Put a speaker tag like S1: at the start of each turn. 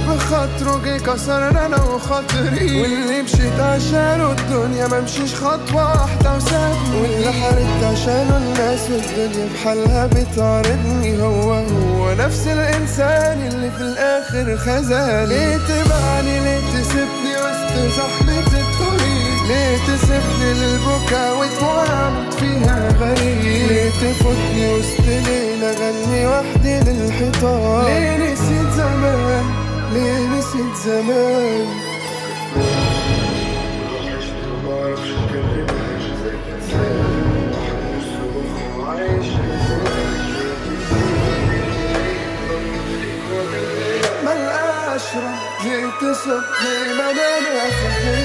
S1: بخاطره جه كسرنا انا وخاطري واللي مشيت عشانه الدنيا ما مشيش خطوة واحدة وسابني واللي حاربت عشانه الناس والدنيا بحالها بتعرضني هو هو نفس الانسان اللي في الاخر خذلني ليه تبعني ليه تسيبني وسط زحمة الطريق ليه تسيبني للبكا ودموع اموت فيها غريب ليه تفوتني وسط ليلة غني وحدي للحيطان ليه نسيت زمان ليه نسيت زمان ملقاش رب ليه تصب ليه ما انا